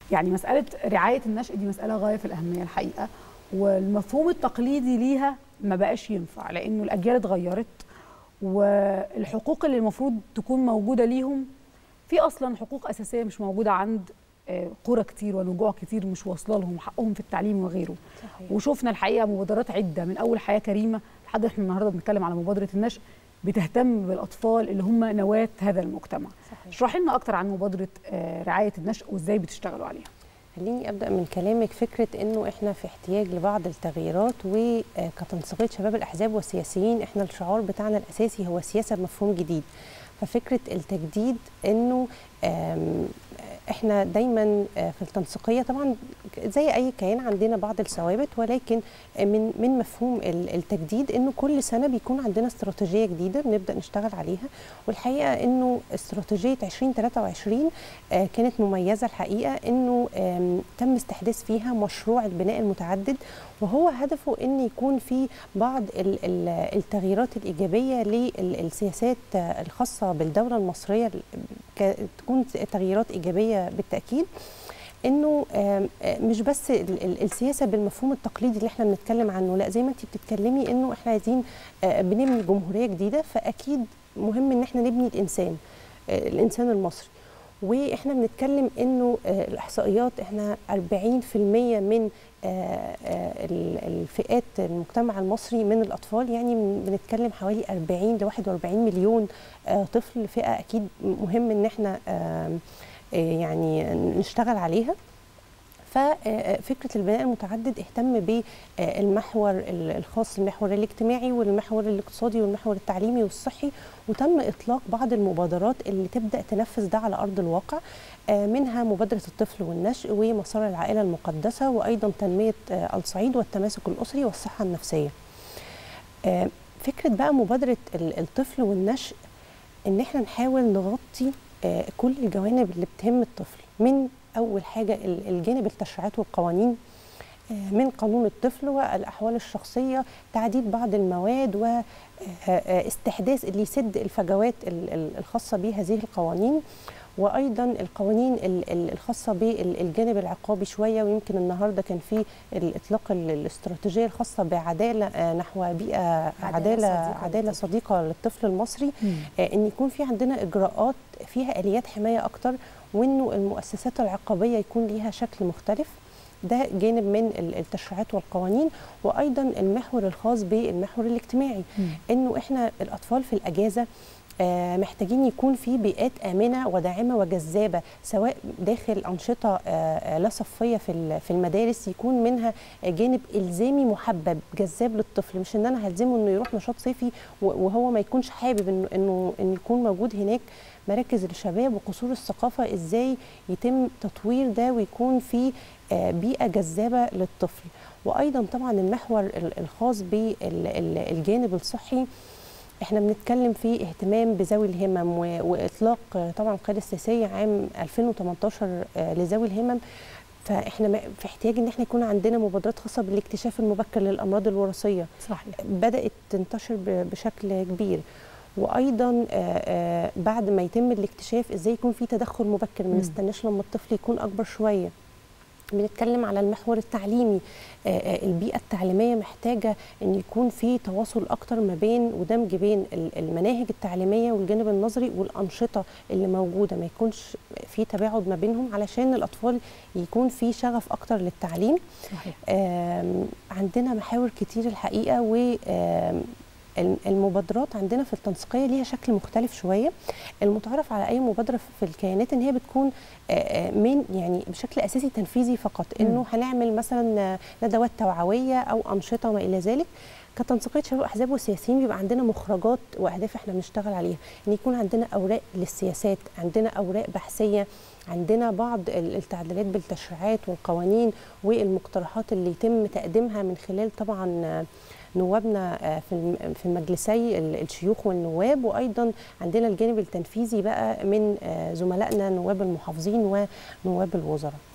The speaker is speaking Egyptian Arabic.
يعني مساله رعايه النشء دي مساله غايه في الاهميه الحقيقه والمفهوم التقليدي ليها ما بقاش ينفع لانه الاجيال اتغيرت والحقوق اللي المفروض تكون موجوده ليهم في اصلا حقوق اساسيه مش موجوده عند آه، قرى كتير ونجوع كتير مش واصله لهم حقهم في التعليم وغيره صحيح. وشفنا الحقيقه مبادرات عده من اول حياه كريمه لحد احنا النهارده بنتكلم على مبادره النشء بتهتم بالاطفال اللي هم نواه هذا المجتمع صحيح. اشرحي لنا اكتر عن مبادره آه، رعايه النشء وازاي بتشتغلوا عليها خليني ابدا من كلامك فكره انه احنا في احتياج لبعض التغييرات وكتنسيقيه شباب الاحزاب والسياسيين احنا الشعار بتاعنا الاساسي هو سياسه بمفهوم جديد ففكره التجديد انه آم، احنا دايما آه، في التنسيقيه طبعا زي اي كيان عندنا بعض الثوابت ولكن من من مفهوم ال- التجديد انه كل سنه بيكون عندنا استراتيجيه جديده بنبدا نشتغل عليها والحقيقه انه استراتيجيه 2023 آه، كانت مميزه الحقيقه انه آم، تم استحداث فيها مشروع البناء المتعدد وهو هدفه ان يكون في بعض ال- ال- التغييرات الايجابيه للسياسات آه، الخاصه بالدوله المصريه ك- تكون تغييرات ايجابيه بالتاكيد انه آم، آه، مش بس ال- ال- السياسه بالمفهوم التقليدي اللي احنا بنتكلم عنه لا زي ما انت بتتكلمي انه احنا عايزين آه، بنبني جمهوريه جديده فاكيد مهم ان احنا نبني الانسان آه، الانسان المصري واحنا بنتكلم انه آه، الاحصائيات احنا 40% من آه، آه، ال- الفئات المجتمع المصري من الاطفال يعني من- بنتكلم حوالي 40 ل 41 مليون آه، طفل فئه اكيد مهم ان احنا آم، آه، يعني نشتغل عليها ففكره البناء المتعدد اهتم بالمحور الخاص المحور الاجتماعي والمحور الاقتصادي والمحور التعليمي والصحي وتم اطلاق بعض المبادرات اللي تبدا تنفذ ده على ارض الواقع آه، منها مبادره الطفل والنشء ومسار العائله المقدسه وايضا تنميه آه، الصعيد والتماسك الاسري والصحه النفسيه. آه، فكره بقى مبادره ال- الطفل والنشء ان احنا نحاول نغطي آه، كل الجوانب اللي بتهم الطفل من اول حاجه ال- الجانب التشريعات والقوانين آه، من قانون الطفل والاحوال الشخصيه تعديل بعض المواد واستحداث اللي يسد الفجوات ال- ال- الخاصه بهذه القوانين وايضا القوانين ال- ال- الخاصه بالجانب العقابي شويه ويمكن النهارده كان في الاطلاق ال- الاستراتيجيه الخاصه بعداله آه، نحو بيئه عداله صديقة عداله للطفل. صديقه للطفل المصري آه، ان يكون في عندنا اجراءات فيها اليات حمايه اكتر وانه المؤسسات العقابيه يكون ليها شكل مختلف ده جانب من ال- التشريعات والقوانين وايضا المحور الخاص بالمحور الاجتماعي مم. انه احنا الاطفال في الاجازه آه، محتاجين يكون في بيئات امنه وداعمه وجذابه سواء داخل انشطه آه، آه، لا صفيه في ال- في المدارس يكون منها جانب الزامي محبب جذاب للطفل مش ان انا هلزمه انه يروح نشاط صيفي و- وهو ما يكونش حابب انه انه انه يكون موجود هناك مراكز الشباب وقصور الثقافه ازاي يتم تطوير ده ويكون في آه، بيئه جذابه للطفل وايضا طبعا المحور ال- الخاص بالجانب الصحي احنا بنتكلم في اهتمام بذوي الهمم و- واطلاق آه، طبعا القياده السياسيه عام 2018 آه، لذوي الهمم فاحنا م- في احتياج ان احنا يكون عندنا مبادرات خاصه بالاكتشاف المبكر للامراض الوراثيه صحيح بدات تنتشر ب- بشكل كبير وايضا آه، آه، بعد ما يتم الاكتشاف ازاي يكون في تدخل مبكر ما مم. نستناش لما الطفل يكون اكبر شويه بنتكلم على المحور التعليمي آه، آه، البيئة التعليمية محتاجة أن يكون في تواصل أكتر ما بين ودمج بين ال- المناهج التعليمية والجانب النظري والأنشطة اللي موجودة ما يكونش في تباعد ما بينهم علشان الأطفال يكون في شغف أكتر للتعليم صحيح آم، عندنا محاور كتير الحقيقه و آم، الم- المبادرات عندنا في التنسيقيه ليها شكل مختلف شويه المتعارف على اي مبادره في الكيانات ان هي بتكون آه، آه، من يعني بشكل اساسي تنفيذي فقط انه هنعمل مثلا آه، ندوات توعويه او انشطه وما الى ذلك كتنسيقيه شباب احزاب وسياسيين بيبقى عندنا مخرجات واهداف احنا بنشتغل عليها ان يكون عندنا اوراق للسياسات عندنا اوراق بحثيه عندنا بعض ال- التعديلات بالتشريعات والقوانين والمقترحات اللي يتم تقديمها من خلال طبعا آه، نوابنا آه، في الم- في المجلسي ال- الشيوخ والنواب وايضا عندنا الجانب التنفيذي بقى من آه، زملائنا نواب المحافظين ونواب الوزراء